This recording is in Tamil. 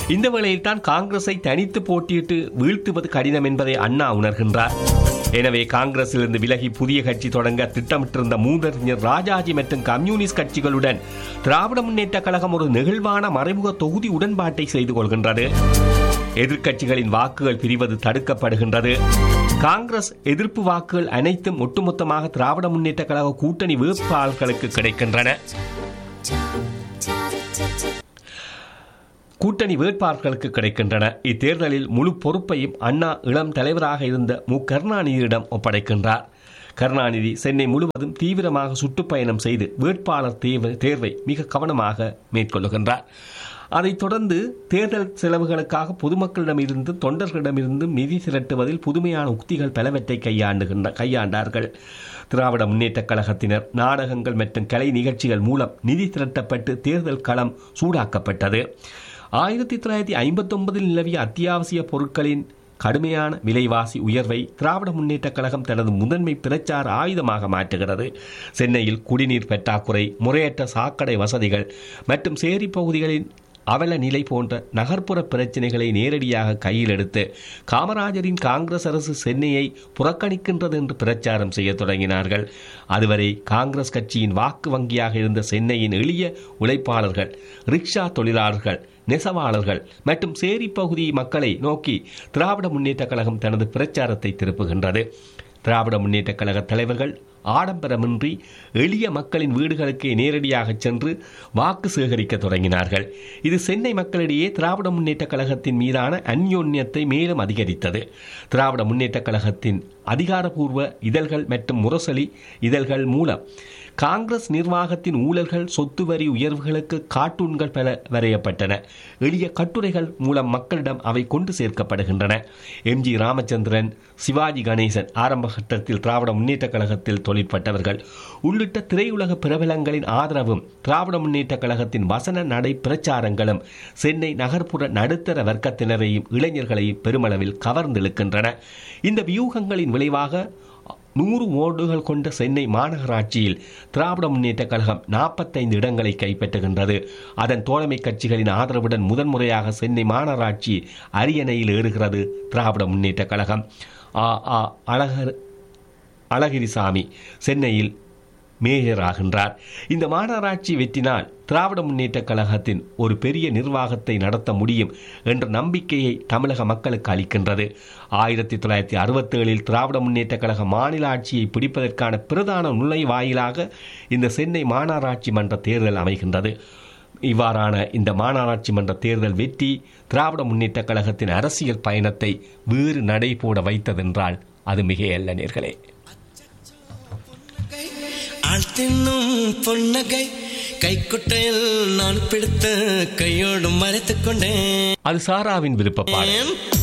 இந்த வேளையில் தான் காங்கிரஸை தனித்து போட்டியிட்டு வீழ்த்துவது கடினம் என்பதை அண்ணா உணர்கின்றார் எனவே காங்கிரசிலிருந்து விலகி புதிய கட்சி தொடங்க திட்டமிட்டிருந்த மூதறிஞர் ராஜாஜி மற்றும் கம்யூனிஸ்ட் கட்சிகளுடன் திராவிட முன்னேற்ற கழகம் ஒரு நெகிழ்வான மறைமுக தொகுதி உடன்பாட்டை செய்து கொள்கின்றது எதிர்க்கட்சிகளின் வாக்குகள் பிரிவது தடுக்கப்படுகின்றது காங்கிரஸ் எதிர்ப்பு வாக்குகள் அனைத்தும் ஒட்டுமொத்தமாக திராவிட முன்னேற்ற கழக கூட்டணி வேட்பாளர்களுக்கு கிடைக்கின்றன கூட்டணி வேட்பாளர்களுக்கு கிடைக்கின்றன இத்தேர்தலில் முழு பொறுப்பையும் அண்ணா இளம் தலைவராக இருந்த மு கருணாநிதியிடம் ஒப்படைக்கின்றார் கருணாநிதி சென்னை முழுவதும் தீவிரமாக சுற்றுப்பயணம் செய்து வேட்பாளர் தேர்வு தேர்வை மிக கவனமாக மேற்கொள்ளுகின்றார் அதைத் தொடர்ந்து தேர்தல் செலவுகளுக்காக பொதுமக்களிடமிருந்து தொண்டர்களிடமிருந்தும் நிதி திரட்டுவதில் புதுமையான உக்திகள் பலவற்றை கையாண்டுகின்ற கையாண்டார்கள் திராவிட முன்னேற்றக் கழகத்தினர் நாடகங்கள் மற்றும் கலை நிகழ்ச்சிகள் மூலம் நிதி திரட்டப்பட்டு தேர்தல் களம் சூடாக்கப்பட்டது ஆயிரத்தி தொள்ளாயிரத்தி ஐம்பத்தி ஒன்பதில் நிலவிய அத்தியாவசிய பொருட்களின் கடுமையான விலைவாசி உயர்வை திராவிட முன்னேற்றக் கழகம் தனது முதன்மை பிரச்சார ஆயுதமாக மாற்றுகிறது சென்னையில் குடிநீர் பற்றாக்குறை முறையற்ற சாக்கடை வசதிகள் மற்றும் சேரி பகுதிகளின் அவல நிலை போன்ற நகர்ப்புற பிரச்சினைகளை நேரடியாக கையில் எடுத்து காமராஜரின் காங்கிரஸ் அரசு சென்னையை புறக்கணிக்கின்றது என்று பிரச்சாரம் செய்ய தொடங்கினார்கள் அதுவரை காங்கிரஸ் கட்சியின் வாக்கு வங்கியாக இருந்த சென்னையின் எளிய உழைப்பாளர்கள் ரிக்ஷா தொழிலாளர்கள் நெசவாளர்கள் மற்றும் சேரி பகுதி மக்களை நோக்கி திராவிட முன்னேற்றக் கழகம் தனது பிரச்சாரத்தை திருப்புகின்றது திராவிட முன்னேற்றக் கழக தலைவர்கள் ஆடம்பரமின்றி எளிய மக்களின் வீடுகளுக்கே நேரடியாக சென்று வாக்கு சேகரிக்க தொடங்கினார்கள் இது சென்னை மக்களிடையே திராவிட முன்னேற்றக் கழகத்தின் மீதான அந்யோன்யத்தை மேலும் அதிகரித்தது திராவிட முன்னேற்றக் கழகத்தின் அதிகாரப்பூர்வ இதழ்கள் மற்றும் முரசொலி இதழ்கள் மூலம் காங்கிரஸ் நிர்வாகத்தின் ஊழல்கள் சொத்து வரி உயர்வுகளுக்கு கார்ட்டூன்கள் பல வரையப்பட்டன எளிய கட்டுரைகள் மூலம் மக்களிடம் அவை கொண்டு சேர்க்கப்படுகின்றன எம் ஜி ராமச்சந்திரன் சிவாஜி கணேசன் ஆரம்ப கட்டத்தில் திராவிட முன்னேற்றக் கழகத்தில் தொழிற்பட்டவர்கள் உள்ளிட்ட திரையுலக பிரபலங்களின் ஆதரவும் திராவிட முன்னேற்றக் கழகத்தின் வசன நடை பிரச்சாரங்களும் சென்னை நகர்ப்புற நடுத்தர வர்க்கத்தினரையும் இளைஞர்களையும் பெருமளவில் கவர்ந்திழுக்கின்றன இந்த வியூகங்களின் விளைவாக நூறு ஓடுகள் கொண்ட சென்னை மாநகராட்சியில் திராவிட முன்னேற்றக் கழகம் நாற்பத்தைந்து இடங்களை கைப்பற்றுகின்றது அதன் தோழமை கட்சிகளின் ஆதரவுடன் முதன்முறையாக சென்னை மாநகராட்சி அரியணையில் ஏறுகிறது திராவிட முன்னேற்றக் கழகம் ஆ ஆ அழகர் அழகிரிசாமி சென்னையில் மேயர் ஆகின்றார் இந்த மாநகராட்சி வெற்றினால் திராவிட முன்னேற்றக் கழகத்தின் ஒரு பெரிய நிர்வாகத்தை நடத்த முடியும் என்ற நம்பிக்கையை தமிழக மக்களுக்கு அளிக்கின்றது ஆயிரத்தி தொள்ளாயிரத்தி அறுபத்தேழில் திராவிட முன்னேற்றக் கழக மாநில ஆட்சியை பிடிப்பதற்கான பிரதான நுழைவாயிலாக இந்த சென்னை மாநகராட்சி மன்ற தேர்தல் அமைகின்றது இவ்வாறான இந்த மாநகராட்சி மன்ற தேர்தல் வெற்றி திராவிட முன்னேற்றக் கழகத்தின் அரசியல் பயணத்தை வேறு நடை போட வைத்ததென்றால் அது மிகையல்ல நேர்களே ஆள் தின்னும் பொன்னகை கைக்குட்டையில் நான் பிடித்த கையோடு மறைத்துக் கொண்டேன் அது சாராவின் விருப்பப்பாடு ஏன்